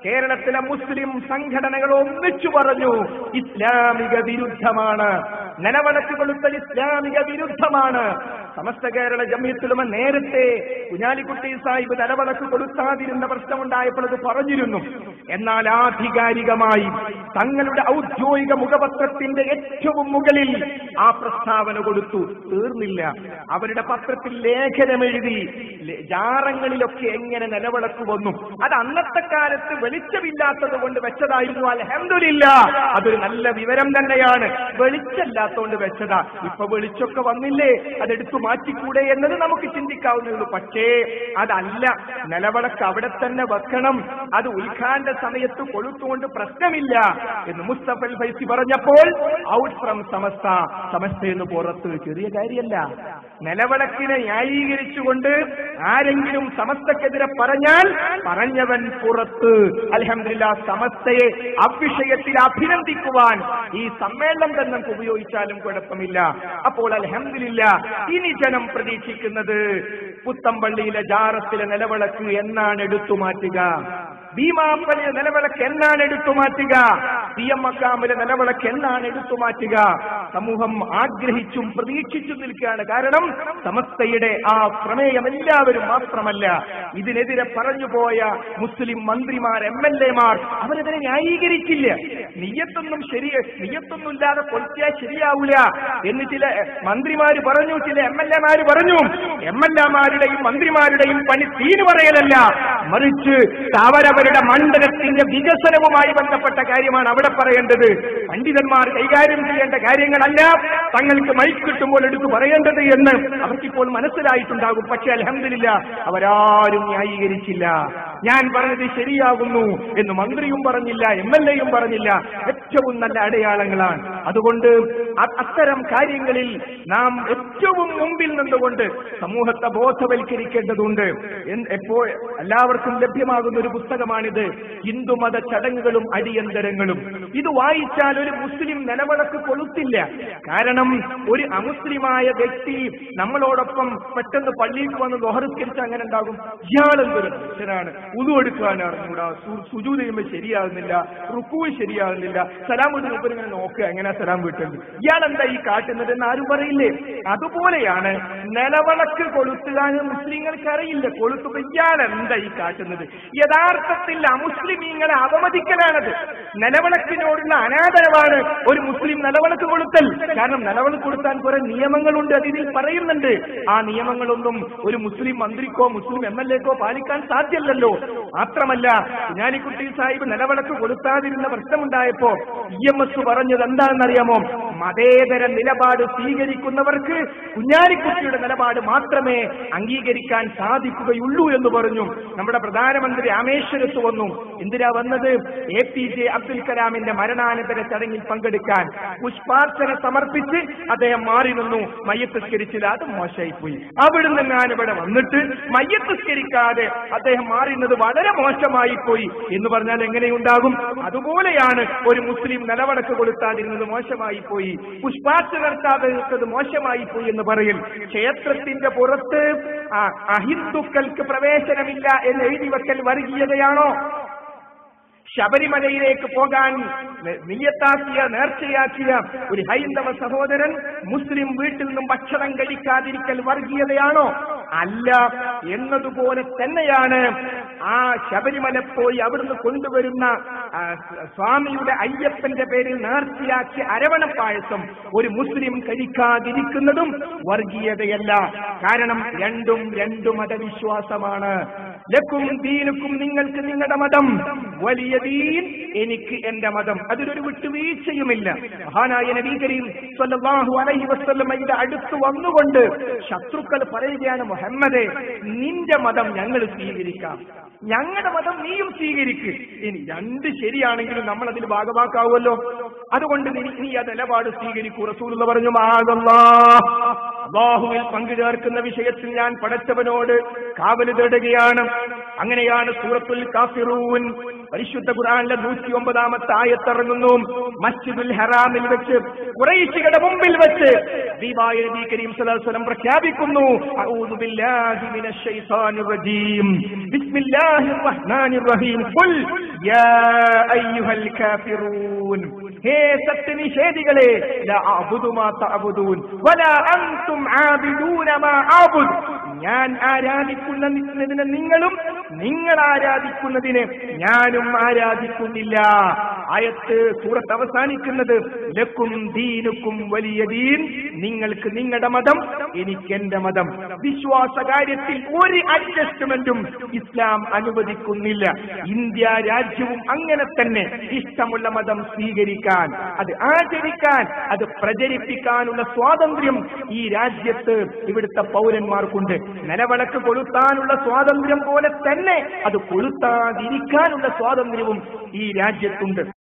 കേരളത്തിലെ മുസ്ലിം സംഘടനകൾ ഒന്നിച്ചു പറഞ്ഞു ഇസ്ലാമിക വിരുദ്ധമാണ് നിലവിളക്ക് കൊളുത്തൽ ഇസ്ലാമിക വിരുദ്ധമാണ് സമസ്ത കേരള ജമ്മിയത്തിലുമ നേരത്തെ കുഞ്ഞാലിക്കുട്ടി സാഹിബ് നിലവിളക്ക് കൊടുക്കാതിരുന്ന പ്രശ്നമുണ്ടായപ്പോൾ അത് പറഞ്ഞിരുന്നു എന്നാൽ ആധികാരികമായി തങ്ങളുടെ ഔദ്യോഗിക മുഖപത്രത്തിന്റെ ഏറ്റവും മുകളിൽ ആ പ്രസ്താവന കൊടുത്തു തീർന്നില്ല അവരുടെ പത്രത്തിൽ ലേഖനം എഴുതി ലെ- ജാറങ്ങളിലൊക്കെ എങ്ങനെ നിലവിളക്ക് വന്നു അത് അന്നത്തെ കാലത്ത് വെളിച്ചമില്ലാത്തത് കൊണ്ട് വെച്ചതായിരുന്നു അലഹമില്ല അതൊരു നല്ല വിവരം തന്നെയാണ് വെളിച്ചമില്ലാത്തതുകൊണ്ട് വെച്ചതാ ഇപ്പൊ വെളിച്ചമൊക്കെ വന്നില്ലേ അതെടുത്തു മാറ്റിക്കൂടെ എന്നത് നമുക്ക് ചിന്തിക്കാവുന്നേ ഉള്ളൂ പക്ഷേ അതല്ല നിലവിളക്ക് അവിടെ തന്നെ വെക്കണം അത് ഉദ്ഘാടന സമയത്ത് കൊളുത്തുകൊണ്ട് പ്രശ്നമില്ല എന്ന് മുസ്തഫൽ ഫൈസി പറഞ്ഞപ്പോൾ ഔട്ട് ഫ്രം സമസ്ത സമസ്തയെന്ന് പുറത്ത് ചെറിയ കാര്യമല്ല നിലവിളക്കിനെ ന്യായീകരിച്ചുകൊണ്ട് ആരെങ്കിലും സമസ്തക്കെതിരെ പറഞ്ഞാൽ പറഞ്ഞവൻ പുറത്ത് അലഹമില്ല സമസ്തയെ അവിഷയത്തിൽ അഭിനന്ദിക്കുവാൻ ഈ സമ്മേളനം തന്നെ നമുക്ക് ഉപയോഗിച്ചാലും കുഴപ്പമില്ല അപ്പോൾ അലഹമില്ല ഇനി ജനം പ്രതീക്ഷിക്കുന്നത് പുത്തമ്പള്ളിയിലെ ജാറത്തിലെ നിലവിളക്ക് എന്നാണ് എടുത്തു മാറ്റുക ഭീമാപ്പലിലെ നിലവിളക്ക് എന്നാണ് എടുത്തു മാറ്റുക പി എം മക്കാമിലെ നിലവിളക്ക് എന്നാണ് എടുത്തു മാറ്റുക സമൂഹം ആഗ്രഹിച്ചും പ്രതീക്ഷിച്ചും നിൽക്കുകയാണ് കാരണം സമസ്തയുടെ ആ പ്രമേയം എല്ലാവരും മാത്രമല്ല ഇതിനെതിരെ പറഞ്ഞുപോയ മുസ്ലിം മന്ത്രിമാർ എം എൽ എമാർ അവരതിനെ ന്യായീകരിച്ചില്ല നിയത്തൊന്നും ശരി നിയത്തൊന്നും ഇല്ലാതെ കൊൽത്തിയാൽ ശരിയാവൂല എന്ന് ചില മന്ത്രിമാര് പറഞ്ഞു ചില എം എൽ എമാര് പറഞ്ഞു എം എൽ എമാരുടെയും മന്ത്രിമാരുടെയും പണി തീന് പറയലല്ല മറിച്ച് അവരവരുടെ മണ്ഡലത്തിന്റെ വികസനവുമായി ബന്ധപ്പെട്ട കാര്യമാണ് അവിടെ പറയേണ്ടത് പണ്ഡിതന്മാർ കൈകാര്യം ചെയ്യേണ്ട കാര്യങ്ങളല്ല തങ്ങൾക്ക് മൈക്ക് കിട്ടുമ്പോൾ എടുത്തു പറയേണ്ടത് എന്ന് അവർക്കിപ്പോൾ മനസ്സിലായിട്ടുണ്ടാകും പക്ഷെ അലഹമില്ല അവരാരും ന്യായീകരിച്ചില്ല ഞാൻ പറഞ്ഞത് ശരിയാകുന്നു എന്ന് മന്ത്രിയും പറഞ്ഞില്ല എം എൽ എയും പറഞ്ഞില്ല ഏറ്റവും നല്ല അടയാളങ്ങളാണ് അതുകൊണ്ട് അ- അത്തരം കാര്യങ്ങളിൽ നാം ഏറ്റവും മുമ്പിൽ നിന്നുകൊണ്ട് സമൂഹത്തെ ബോധവൽക്കരിക്കേണ്ടതുണ്ട് എന്ന് എപ്പോൾ എല്ലാവർക്കും ലഭ്യമാകുന്ന ഒരു പുസ്തകമാണിത് ഹിന്ദുമത ചടങ്ങുകളും അടിയന്തരങ്ങളും ഇത് വായിച്ചാൽ ഒരു മുസ്ലിം നിലവിളക്ക് കൊളുത്തില്ല കാരണം ഒരു അമുസ്ലിമായ വ്യക്തി നമ്മളോടൊപ്പം പെട്ടെന്ന് പള്ളിയിൽ വന്ന് ദോഹരിസ്കരിച്ച് അങ്ങനെ ഉണ്ടാകും ഇയാളെന്തൊരു മനുഷ്യനാണ് ഉതു എടുക്കാൻ അറിഞ്ഞൂടാ സു- സുജൂദ് ചെയ്യുമ്പോൾ ശരിയാകുന്നില്ല റുക്കു ശരിയാകുന്നില്ല സലാം വീട്ടിൽ മുമ്പ് ഇങ്ങനെ നോക്കുക എങ്ങനെ സലാം വീട്ടുന്നത് ഇയാൾ എന്താ ഈ കാട്ടുന്നത് എന്ന് ആരും പറയില്ലേ അതുപോലെയാണ് നിലവിളക്ക് കൊളുത്തുകാൻ മുസ്ലിങ്ങൾക്ക് അറിയില്ല കൊളുത്തുമ്പോ ഇയാൾ എന്താ ഈ കാട്ടുന്നത് യഥാർത്ഥത്തിൽ അമുസ്ലിമീങ്ങളെ അവമതിക്കലാണത് നിലവിളക്കിനോടുള്ള അനാദരവാണ് ഒരു മുസ്ലിം നിലവിളക്ക് കൊളുത്തൽ കാരണം നിലവിളക്ക് കൊടുത്താൻ കുറെ നിയമങ്ങളുണ്ട് അത് ഇതിൽ പറയുന്നുണ്ട് ആ നിയമങ്ങളൊന്നും ഒരു മുസ്ലിം മന്ത്രിക്കോ മുസ്ലിം എം എൽ എക്കോ പാലിക്കാൻ സാധ്യമല്ലല്ലോ മാത്രമല്ല കുഞ്ഞാലിക്കുട്ടി സാഹിബ് നിലവിളക്ക് കൊടുക്കാതിരുന്ന പ്രശ്നമുണ്ടായപ്പോ ഇ എം എസ് പറഞ്ഞത് എന്താണെന്നറിയാമോ മതേതര നിലപാട് സ്വീകരിക്കുന്നവർക്ക് കുഞ്ഞാലിക്കുട്ടിയുടെ നിലപാട് മാത്രമേ അംഗീകരിക്കാൻ സാധിക്കുകയുള്ളൂ എന്ന് പറഞ്ഞു നമ്മുടെ പ്രധാനമന്ത്രി രാമേശ്വരത്ത് വന്നു എന്തിനാ വന്നത് എ പി ജെ അബ്ദുൽ കലാമിന്റെ മരണാനന്തര ചടങ്ങിൽ പങ്കെടുക്കാൻ പുഷ്പാർച്ചന സമർപ്പിച്ച് അദ്ദേഹം മാറി നിന്നു മയ്യത്തസ്കരിച്ചില്ല അത് മോശമായി പോയി അവിടുന്ന് ഞാൻ ഇവിടെ വന്നിട്ട് മയ്യത്തസ്കരിക്കാതെ അദ്ദേഹം മാറിയുന്നത് വളരെ മോശമായി പോയി എന്ന് പറഞ്ഞാൽ എങ്ങനെയുണ്ടാകും അതുപോലെയാണ് ഒരു മുസ്ലിം നിലവടക്ക് കൊടുത്താതിരുന്നത് മോശമായി പോയി പുഷ്പാർച്ചന നടത്താതെ നിൽക്കുന്നത് മോശമായി പോയി എന്ന് പറയും ക്ഷേത്രത്തിന്റെ പുറത്ത് ആ, അഹിന്ദുക്കൾക്ക് പ്രവേശനമില്ല എന്ന് എഴുതി വെക്കൽ വർഗീയതയാണോ ശബരിമലയിലേക്ക് പോകാൻ നി- നിയ്യത്താക്കിയ നേർച്ചയാക്കിയ ഒരു ഹൈന്ദവ സഹോദരൻ മുസ്ലിം വീട്ടിൽ നിന്നും ഭക്ഷണം കഴിക്കാതിരിക്കൽ വർഗീയതയാണോ അല്ല എന്നതുപോലെ തന്നെയാണ് ആ ശബരിമല പോയി അവിടുന്ന് കൊണ്ടുവരുന്ന ആ, സ്വാമിയുടെ അയ്യപ്പന്റെ പേരിൽ നേർച്ചയാക്കിയ അരവണ പായസം ഒരു മുസ്ലിം കഴിക്കാതിരിക്കുന്നതും വർഗീയതയല്ല കാരണം രണ്ടും രണ്ടു മതവിശ്വാസമാണ് ലക്കും ദീനുക്കും നിങ്ങൾക്ക് നിങ്ങളുടെ മതം വലിയ ദീൻ എനിക്ക് എന്റെ മതം അതിലൊരു വിട്ടുവീഴ്ചയുമില്ല മഹാനായ നബി കരീം സ്വല്ലല്ലാഹു അലൈഹി വസല്ലമയുടെ അടുത്ത് വന്നുകൊണ്ട് ശത്രുക്കൾ പറയുകയാണ് മുഹമ്മദേ നിന്റെ മതം ഞങ്ങൾ സ്വീകരിക്കാം ഞങ്ങളുടെ മതം നീയും സ്വീകരിക്ക് ഇനി രണ്ട് ശരിയാണെങ്കിലും നമ്മൾ അതിൽ ഭാഗമാക്കാവുമല്ലോ അതുകൊണ്ട് നീ നീ ആ നിലപാട് സ്വീകരിക്കൂ റസൂലുള്ള പറഞ്ഞു "മാഅദല്ലാ." അള്ളാഹുവിൽ പങ്കുചേർക്കുന്ന വിഷയത്തിൽ ഞാൻ പടച്ചവനോട് കാവല് തേടുകയാണ് അങ്ങനെയാണ് സൂറത്തുൽ കാഫിറൂൻ പരിശുദ്ധ ഖുർആനിലെ നൂറ്റി ഒമ്പതാമത്തെ ആയത്തിറങ്ങുന്നു മസ്ജിദുൽ ഹറാമിൽ വെച്ച് കുറേശികളുടെ മുമ്പിൽ വെച്ച് ദീപായ നബി കരീം സല്ലല്ലാഹു അലൈഹി വസല്ലം പ്രഖ്യാപിക്കുന്നു അഊദു ബില്ലാഹി മിനശ് ശൈത്താനിർ റജീം ബിസ്മില്ലാഹിർ റഹ്മാനിർ റഹീം ഖുൽ യാ അയ്യുഹൽ കാഫിറൂൻ ഹേ സത്യനിഷേധികളെ ലാ അഅബുദു മാ തഅബുദൂൻ വലാ അൻതും ആബിദൂന മാ അഅബുദ് ഞാൻ ആരാധിക്കുന്നതിന് നിങ്ങളും നിങ്ങൾ ആരാധിക്കുന്നതിന് ഞാനും ആരാധിക്കുന്നില്ല ആയത്ത് സൂറത്ത് അവസാനിക്കുന്നത് ലക്കും ദീനുക്കും വലിയ ദീൻ നിങ്ങൾക്ക് നിങ്ങളുടെ മതം എനിക്ക് എന്റെ മതം വിശ്വാസ കാര്യത്തിൽ ഒരു അഡ്ജസ്റ്റ്മെന്റും ഇസ്ലാം അനുവദിക്കുന്നില്ല ഇന്ത്യ രാജ്യവും അങ്ങനെ തന്നെ ഇഷ്ടമുള്ള മതം സ്വീകരിക്കാൻ അത് ആചരിക്കാൻ അത് പ്രചരിപ്പിക്കാനുള്ള സ്വാതന്ത്ര്യം ഈ രാജ്യത്ത് ഇവിടുത്തെ പൗരന്മാർക്കുണ്ട് നിലവിളക്ക് കൊളുത്താനുള്ള സ്വാതന്ത്ര്യം പോലെ തന്നെ അത് കൊളുത്താതിരിക്കാനുള്ള സ്വാതന്ത്ര്യവും ഈ രാജ്യത്തുണ്ട്